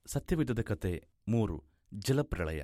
ಸತ್ಯವೇದದ ಕತೆ ಮೂರು ಜಲಪ್ರಳಯ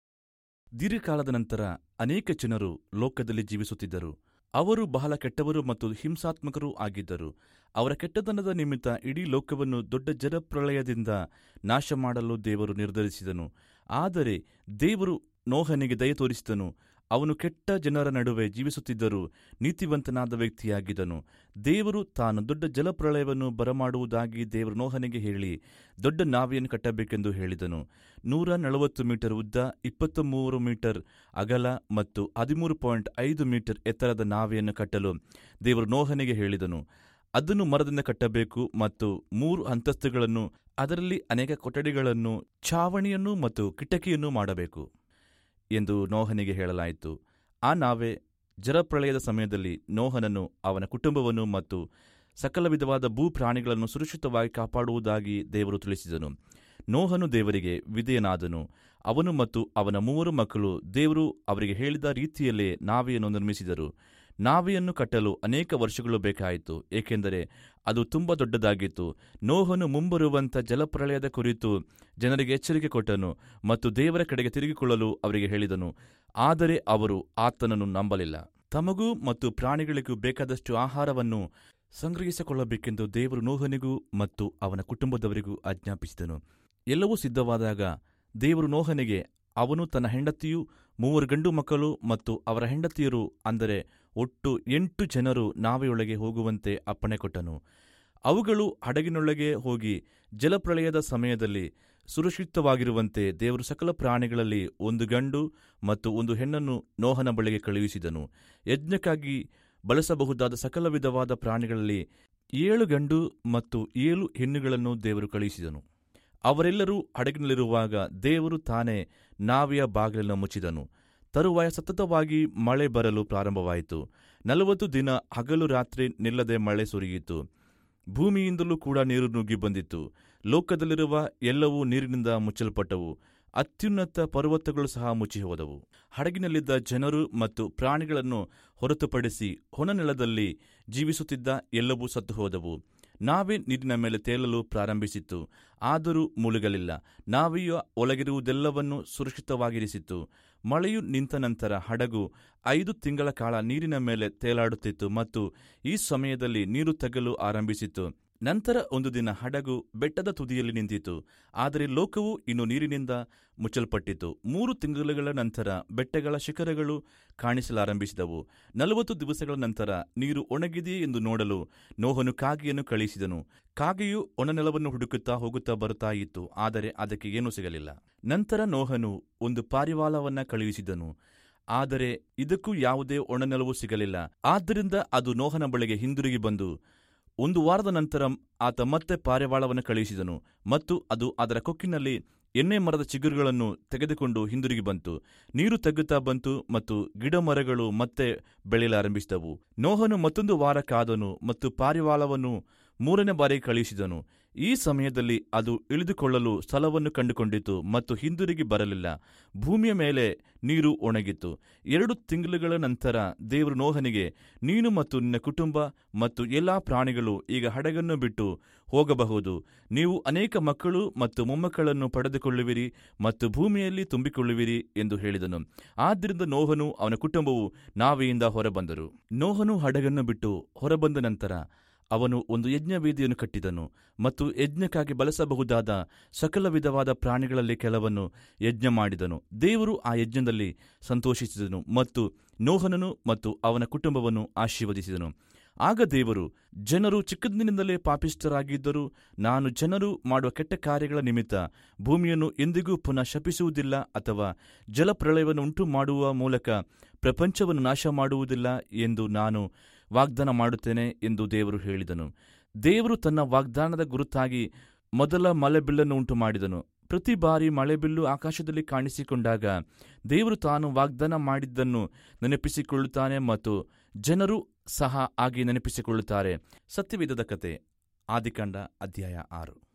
ದೀರ್ಘಕಾಲದ ನಂತರ ಅನೇಕ ಜನರು ಲೋಕದಲ್ಲಿ ಜೀವಿಸುತ್ತಿದ್ದರು ಅವರು ಬಹಳ ಕೆಟ್ಟವರು ಮತ್ತು ಹಿಂಸಾತ್ಮಕರೂ ಆಗಿದ್ದರು ಅವರ ಕೆಟ್ಟತನದ ನಿಮಿತ್ತ ಇಡೀ ಲೋಕವನ್ನು ದೊಡ್ಡ ಜಲಪ್ರಳಯದಿಂದ ನಾಶ ಮಾಡಲು ದೇವರು ನಿರ್ಧರಿಸಿದನು ಆದರೆ ದೇವರು ನೋಹನಿಗೆ ದಯ ತೋರಿಸಿದನು ಅವನು ಕೆಟ್ಟ ಜನರ ನಡುವೆ ಜೀವಿಸುತ್ತಿದ್ದರೂ ನೀತಿವಂತನಾದ ವ್ಯಕ್ತಿಯಾಗಿದ್ದನು ದೇವರು ತಾನು ದೊಡ್ಡ ಜಲಪ್ರಳಯವನ್ನು ಬರಮಾಡುವುದಾಗಿ ದೇವರು ನೋಹನಿಗೆ ಹೇಳಿ ದೊಡ್ಡ ನಾವೆಯನ್ನು ಕಟ್ಟಬೇಕೆಂದು ಹೇಳಿದನು ನೂರ ನಲವತ್ತು ಮೀಟರ್ ಉದ್ದ ಇಪ್ಪತ್ತ ಮೂರು ಮೀಟರ್ ಅಗಲ ಮತ್ತು ಹದಿಮೂರು ಪಾಯಿಂಟ್ ಐದು ಮೀಟರ್ ಎತ್ತರದ ನಾವೆಯನ್ನು ಕಟ್ಟಲು ದೇವರು ನೋಹನಿಗೆ ಹೇಳಿದನು ಅದನ್ನು ಮರದಿಂದ ಕಟ್ಟಬೇಕು ಮತ್ತು ಮೂರು ಅಂತಸ್ತುಗಳನ್ನು ಅದರಲ್ಲಿ ಅನೇಕ ಕೊಠಡಿಗಳನ್ನು ಛಾವಣಿಯನ್ನು ಮತ್ತು ಕಿಟಕಿಯನ್ನು ಮಾಡಬೇಕು ಎಂದು ನೋಹನಿಗೆ ಹೇಳಲಾಯಿತು ಆ ನಾವೆ ಜಲಪ್ರಳಯದ ಸಮಯದಲ್ಲಿ ನೋಹನನ್ನು ಅವನ ಕುಟುಂಬವನ್ನು ಮತ್ತು ಸಕಲ ವಿಧವಾದ ಭೂ ಪ್ರಾಣಿಗಳನ್ನು ಸುರಕ್ಷಿತವಾಗಿ ಕಾಪಾಡುವುದಾಗಿ ದೇವರು ತಿಳಿಸಿದನು ನೋಹನು ದೇವರಿಗೆ ವಿಧೇಯನಾದನು ಅವನು ಮತ್ತು ಅವನ ಮೂವರು ಮಕ್ಕಳು ದೇವರು ಅವರಿಗೆ ಹೇಳಿದ ರೀತಿಯಲ್ಲೇ ನಾವೆಯನ್ನು ನಿರ್ಮಿಸಿದರು ನಾವೆಯನ್ನು ಕಟ್ಟಲು ಅನೇಕ ವರ್ಷಗಳು ಬೇಕಾಯಿತು ಏಕೆಂದರೆ ಅದು ತುಂಬ ದೊಡ್ಡದಾಗಿತ್ತು ನೋಹನು ಮುಂಬರುವಂಥ ಜಲಪ್ರಳಯದ ಕುರಿತು ಜನರಿಗೆ ಎಚ್ಚರಿಕೆ ಕೊಟ್ಟನು ಮತ್ತು ದೇವರ ಕಡೆಗೆ ತಿರುಗಿಕೊಳ್ಳಲು ಅವರಿಗೆ ಹೇಳಿದನು ಆದರೆ ಅವರು ಆತನನ್ನು ನಂಬಲಿಲ್ಲ ತಮಗೂ ಮತ್ತು ಪ್ರಾಣಿಗಳಿಗೂ ಬೇಕಾದಷ್ಟು ಆಹಾರವನ್ನು ಸಂಗ್ರಹಿಸಿಕೊಳ್ಳಬೇಕೆಂದು ದೇವರು ನೋಹನಿಗೂ ಮತ್ತು ಅವನ ಕುಟುಂಬದವರಿಗೂ ಆಜ್ಞಾಪಿಸಿದನು ಎಲ್ಲವೂ ಸಿದ್ಧವಾದಾಗ ದೇವರು ನೋಹನಿಗೆ ಅವನು ತನ್ನ ಹೆಂಡತಿಯು ಮೂವರು ಗಂಡು ಮಕ್ಕಳು ಮತ್ತು ಅವರ ಹೆಂಡತಿಯರು ಅಂದರೆ ಒಟ್ಟು ಎಂಟು ಜನರು ನಾವೆಯೊಳಗೆ ಹೋಗುವಂತೆ ಅಪ್ಪಣೆ ಕೊಟ್ಟನು ಅವುಗಳು ಹಡಗಿನೊಳಗೆ ಹೋಗಿ ಜಲಪ್ರಳಯದ ಸಮಯದಲ್ಲಿ ಸುರಕ್ಷಿತವಾಗಿರುವಂತೆ ದೇವರು ಸಕಲ ಪ್ರಾಣಿಗಳಲ್ಲಿ ಒಂದು ಗಂಡು ಮತ್ತು ಒಂದು ಹೆಣ್ಣನ್ನು ನೋಹನ ಬಳಿಗೆ ಕಳುಹಿಸಿದನು ಯಜ್ಞಕ್ಕಾಗಿ ಬಳಸಬಹುದಾದ ಸಕಲ ವಿಧವಾದ ಪ್ರಾಣಿಗಳಲ್ಲಿ ಏಳು ಗಂಡು ಮತ್ತು ಏಳು ಹೆಣ್ಣುಗಳನ್ನು ದೇವರು ಕಳುಹಿಸಿದನು ಅವರೆಲ್ಲರೂ ಹಡಗಿನಲ್ಲಿರುವಾಗ ದೇವರು ತಾನೇ ನಾವಿಯ ಬಾಗಿಲನ್ನು ಮುಚ್ಚಿದನು ತರುವಾಯ ಸತತವಾಗಿ ಮಳೆ ಬರಲು ಪ್ರಾರಂಭವಾಯಿತು ನಲವತ್ತು ದಿನ ಹಗಲು ರಾತ್ರಿ ನಿಲ್ಲದೆ ಮಳೆ ಸುರಿಯಿತು ಭೂಮಿಯಿಂದಲೂ ಕೂಡ ನೀರು ನುಗ್ಗಿ ಬಂದಿತು ಲೋಕದಲ್ಲಿರುವ ಎಲ್ಲವೂ ನೀರಿನಿಂದ ಮುಚ್ಚಲ್ಪಟ್ಟವು ಅತ್ಯುನ್ನತ ಪರ್ವತಗಳು ಸಹ ಮುಚ್ಚಿ ಹೋದವು ಹಡಗಿನಲ್ಲಿದ್ದ ಜನರು ಮತ್ತು ಪ್ರಾಣಿಗಳನ್ನು ಹೊರತುಪಡಿಸಿ ಹೊನನೆಲದಲ್ಲಿ ಜೀವಿಸುತ್ತಿದ್ದ ಎಲ್ಲವೂ ಸತ್ತು ಹೋದವು ನಾವೇ ನೀರಿನ ಮೇಲೆ ತೇಲಲು ಪ್ರಾರಂಭಿಸಿತು ಆದರೂ ಮುಳುಗಲಿಲ್ಲ ನಾವೆಯ ಒಳಗಿರುವುದೆಲ್ಲವನ್ನೂ ಸುರಕ್ಷಿತವಾಗಿರಿಸಿತು ಮಳೆಯು ನಿಂತ ನಂತರ ಹಡಗು ಐದು ತಿಂಗಳ ಕಾಲ ನೀರಿನ ಮೇಲೆ ತೇಲಾಡುತ್ತಿತ್ತು ಮತ್ತು ಈ ಸಮಯದಲ್ಲಿ ನೀರು ತಗ್ಗಲು ಆರಂಭಿಸಿತು ನಂತರ ಒಂದು ದಿನ ಹಡಗು ಬೆಟ್ಟದ ತುದಿಯಲ್ಲಿ ನಿಂತಿತು ಆದರೆ ಲೋಕವು ಇನ್ನು ನೀರಿನಿಂದ ಮುಚ್ಚಲ್ಪಟ್ಟಿತು ಮೂರು ತಿಂಗಳುಗಳ ನಂತರ ಬೆಟ್ಟಗಳ ಶಿಖರಗಳು ಕಾಣಿಸಲಾರಂಭಿಸಿದವು ನಲವತ್ತು ದಿವಸಗಳ ನಂತರ ನೀರು ಒಣಗಿದೆಯೇ ಎಂದು ನೋಡಲು ನೋಹನು ಕಾಗೆಯನ್ನು ಕಳುಹಿಸಿದನು ಕಾಗೆಯು ಒಣನೆಲವನ್ನು ಹುಡುಕುತ್ತಾ ಹೋಗುತ್ತಾ ಬರುತ್ತಾ ಇತ್ತು ಆದರೆ ಅದಕ್ಕೆ ಏನೂ ಸಿಗಲಿಲ್ಲ ನಂತರ ನೋಹನು ಒಂದು ಪಾರಿವಾಳವನ್ನ ಕಳುಹಿಸಿದನು ಆದರೆ ಇದಕ್ಕೂ ಯಾವುದೇ ಒಣನೆಲವೂ ಸಿಗಲಿಲ್ಲ ಆದ್ದರಿಂದ ಅದು ನೋಹನ ಬಳಿಗೆ ಹಿಂದಿರುಗಿ ಬಂದು ಒಂದು ವಾರದ ನಂತರ ಆತ ಮತ್ತೆ ಪಾರಿವಾಳವನ್ನು ಕಳುಹಿಸಿದನು ಮತ್ತು ಅದು ಅದರ ಕೊಕ್ಕಿನಲ್ಲಿ ಎಣ್ಣೆ ಮರದ ಚಿಗುರುಗಳನ್ನು ತೆಗೆದುಕೊಂಡು ಹಿಂದಿರುಗಿ ಬಂತು ನೀರು ತಗ್ಗುತ್ತಾ ಬಂತು ಮತ್ತು ಗಿಡ ಮರಗಳು ಮತ್ತೆ ಬೆಳೆಯಲಾರಂಭಿಸಿದವು ನೋಹನು ಮತ್ತೊಂದು ವಾರ ಕಾದನು ಮತ್ತು ಪಾರಿವಾಳವನ್ನು ಮೂರನೇ ಬಾರಿ ಕಳುಹಿಸಿದನು ಈ ಸಮಯದಲ್ಲಿ ಅದು ಇಳಿದುಕೊಳ್ಳಲು ಸ್ಥಳವನ್ನು ಕಂಡುಕೊಂಡಿತು ಮತ್ತು ಹಿಂದಿರುಗಿ ಬರಲಿಲ್ಲ ಭೂಮಿಯ ಮೇಲೆ ನೀರು ಒಣಗಿತು ಎರಡು ತಿಂಗಳುಗಳ ನಂತರ ದೇವರು ನೋಹನಿಗೆ ನೀನು ಮತ್ತು ನಿನ್ನ ಕುಟುಂಬ ಮತ್ತು ಎಲ್ಲಾ ಪ್ರಾಣಿಗಳು ಈಗ ಹಡಗನ್ನು ಬಿಟ್ಟು ಹೋಗಬಹುದು ನೀವು ಅನೇಕ ಮಕ್ಕಳು ಮತ್ತು ಮೊಮ್ಮಕ್ಕಳನ್ನು ಪಡೆದುಕೊಳ್ಳುವಿರಿ ಮತ್ತು ಭೂಮಿಯಲ್ಲಿ ತುಂಬಿಕೊಳ್ಳುವಿರಿ ಎಂದು ಹೇಳಿದನು ಆದ್ದರಿಂದ ನೋಹನು ಅವನ ಕುಟುಂಬವು ನಾವೆಯಿಂದ ಹೊರಬಂದರು ನೋಹನು ಹಡಗನ್ನು ಬಿಟ್ಟು ಹೊರಬಂದ ನಂತರ ಅವನು ಒಂದು ಯಜ್ಞವೇದಿಯನ್ನು ಕಟ್ಟಿದನು ಮತ್ತು ಯಜ್ಞಕ್ಕಾಗಿ ಬಳಸಬಹುದಾದ ಸಕಲ ವಿಧವಾದ ಪ್ರಾಣಿಗಳಲ್ಲಿ ಕೆಲವನ್ನು ಯಜ್ಞ ಮಾಡಿದನು ದೇವರು ಆ ಯಜ್ಞದಲ್ಲಿ ಸಂತೋಷಿಸಿದನು ಮತ್ತು ನೋಹನನು ಮತ್ತು ಅವನ ಕುಟುಂಬವನ್ನು ಆಶೀರ್ವದಿಸಿದನು ಆಗ ದೇವರು ಜನರು ಚಿಕ್ಕಂದಿನಿಂದಲೇ ಪಾಪಿಷ್ಠರಾಗಿದ್ದರೂ ನಾನು ಜನರು ಮಾಡುವ ಕೆಟ್ಟ ಕಾರ್ಯಗಳ ನಿಮಿತ್ತ ಭೂಮಿಯನ್ನು ಎಂದಿಗೂ ಪುನಃ ಶಪಿಸುವುದಿಲ್ಲ ಅಥವಾ ಜಲಪ್ರಳಯವನ್ನು ಉಂಟು ಮಾಡುವ ಮೂಲಕ ಪ್ರಪಂಚವನ್ನು ನಾಶ ಮಾಡುವುದಿಲ್ಲ ಎಂದು ನಾನು ವಾಗ್ದಾನ ಮಾಡುತ್ತೇನೆ ಎಂದು ದೇವರು ಹೇಳಿದನು ದೇವರು ತನ್ನ ವಾಗ್ದಾನದ ಗುರುತಾಗಿ ಮೊದಲ ಮಳೆಬಿಲ್ಲನ್ನು ಉಂಟು ಮಾಡಿದನು ಪ್ರತಿ ಬಾರಿ ಮಳೆಬಿಲ್ಲು ಆಕಾಶದಲ್ಲಿ ಕಾಣಿಸಿಕೊಂಡಾಗ ದೇವರು ತಾನು ವಾಗ್ದಾನ ಮಾಡಿದ್ದನ್ನು ನೆನಪಿಸಿಕೊಳ್ಳುತ್ತಾನೆ ಮತ್ತು ಜನರು ಸಹ ಹಾಗೆ ನೆನಪಿಸಿಕೊಳ್ಳುತ್ತಾರೆ ಸತ್ಯವೇದದ ಕತೆ ಆದಿಕಾಂಡ ಅಧ್ಯಾಯ ಆರು